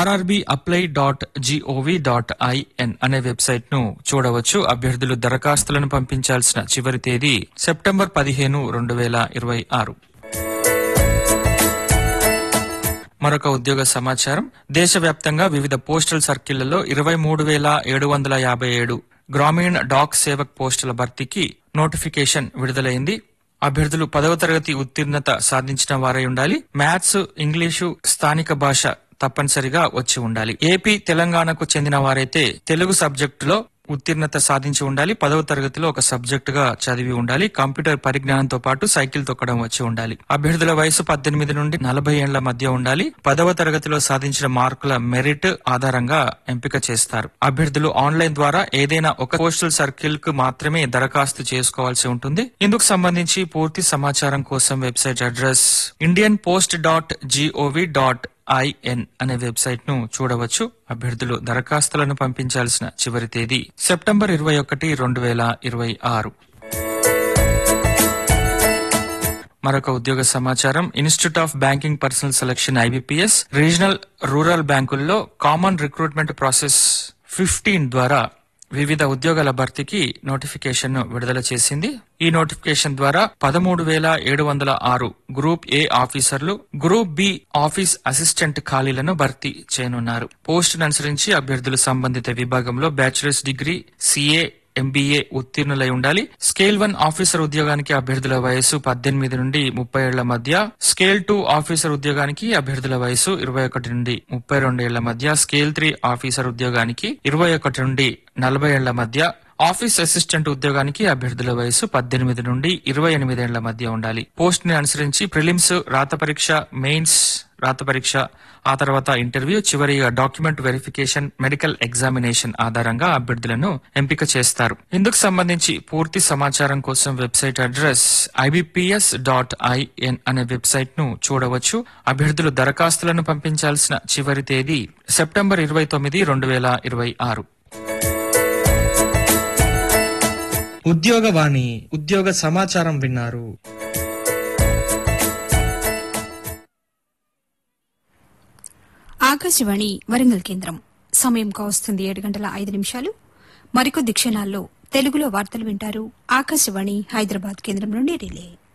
RRB apply dot GOV dot IN అనే website ను చూడవచ్చు అభ్యర్థులు దరఖాస్తులను పంపించాల్సిన చివరి తేదీ సెప్టెంబర్ పదిహేను రెండు వేల ఇరవై ఆరు మరొక ఉద్యోగ సమాచారం దేశవ్యాప్తంగా వివిధ పోస్టల్ సర్కిళ్లలో ఇరవై మూడు వేల ఏడు వందల యాభై ఏడు గ్రామీణ డాక్ సేవక్ పోస్టుల భర్తీకి నోటిఫికేషన్ విడుదలైంది అభ్యర్థులు పదవ తరగతి ఉత్తీర్ణత సాధించిన వారై ఉండాలి మ్యాథ్స్ ఇంగ్లీషు స్థానిక భాష తప్పనిసరిగా వచ్చి ఉండాలి ఏపీ తెలంగాణకు చెందిన వారైతే తెలుగు సబ్జెక్టులో ఉత్తీర్ణత సాధించి ఉండాలి పదవ తరగతిలో ఒక సబ్జెక్ట్ గా చదివి ఉండాలి కంప్యూటర్ పరిజ్ఞానంతో పాటు సైకిల్ తొక్కడం వచ్చి ఉండాలి అభ్యర్థుల వయసు పద్దెనిమిది నుండి నలభై ఏళ్ల మధ్య ఉండాలి పదవ తరగతిలో సాధించిన మార్కుల మెరిట్ ఆధారంగా ఎంపిక చేస్తారు అభ్యర్థులు ఆన్లైన్ ద్వారా ఏదైనా ఒక పోస్టల్ సర్కిల్ కు మాత్రమే దరఖాస్తు చేసుకోవాల్సి ఉంటుంది ఇందుకు సంబంధించి పూర్తి సమాచారం కోసం website address Indian post dot GOV dot IN అనే వెబ్సైట్ ను చూడవచ్చు అభ్యర్థులు దరఖాస్తులను పంపించాల్సిన చివరి తేదీ సెప్టెంబర్ ఇరవై ఒకటి రెండు వేల ఇరవై ఆరు మరొక ఉద్యోగ సమాచారం institute of banking personnel selection IBPS regional rural బ్యాంకుల్లో కామన్ రిక్రూట్మెంట్ ప్రాసెస్ ఫిఫ్టీన్ ద్వారా వివిధ ఉద్యోగాల భర్తీకి నోటిఫికేషన్ ను విడుదల చేసింది ఈ నోటిఫికేషన్ ద్వారా పదమూడు వేల ఏడు వందల ఆరు గ్రూప్ ఏ ఆఫీసర్లు గ్రూప్ బి ఆఫీస్ అసిస్టెంట్ ఖాళీలను భర్తీ చేయనున్నారు పోస్టును అనుసరించి అభ్యర్థులు సంబంధిత విభాగంలో బ్యాచిలర్స్ డిగ్రీ సిఏ ఎంబీఏ ఉత్తీర్ణులై ఉండాలి స్కేల్ వన్ ఆఫీసర్ ఉద్యోగానికి అభ్యర్థుల వయసు పద్దెనిమిది నుండి ముప్పై ఏళ్ల మధ్య స్కేల్ టూ ఆఫీసర్ ఉద్యోగానికి అభ్యర్థుల వయసు ఇరవై ఒకటి నుండి ముప్పై రెండు ఏళ్ల మధ్య స్కేల్ త్రీ ఆఫీసర్ ఉద్యోగానికి ఇరవై ఒకటి నుండి నలభై ఏళ్ల మధ్య ఆఫీస్ అసిస్టెంట్ ఉద్యోగానికి అభ్యర్థుల వయసు పద్దెనిమిది నుండి ఇరవై ఎనిమిదేళ్ల మధ్య ఉండాలి పోస్ట్ ని అనుసరించి ప్రిలిమ్స్ రాత పరీక్ష మెయిన్స్ రాత పరీక్ష ఆ తర్వాత ఇంటర్వ్యూ చివరిగా డాక్యుమెంట్ వెరిఫికేషన్ మెడికల్ ఎగ్జామినేషన్ ఆధారంగా అభ్యర్థులను ఎంపిక చేస్తారు ఇందుకు సంబంధించి పూర్తి సమాచారం కోసం website address IBPS dot IN అనే వెబ్సైట్ ను చూడవచ్చు అభ్యర్థులు దరఖాస్తులను పంపించాల్సిన చివరి తేదీ సెప్టెంబర్ ఇరవై తొమ్మిది రెండు వేల ఇరవై ఆరు ఉద్యోగవాణి ఉద్యోగ సమాచారం విన్నారు ఆకాశవాణి వరంగల్ కేంద్రం సమయం కావస్తుంది ఏడు గంటల ఐదు నిమిషాలు మరికొద్ది క్షణాల్లో తెలుగులో వార్తలు వింటారు ఆకాశవాణి హైదరాబాద్ కేంద్రం నుండి రిలే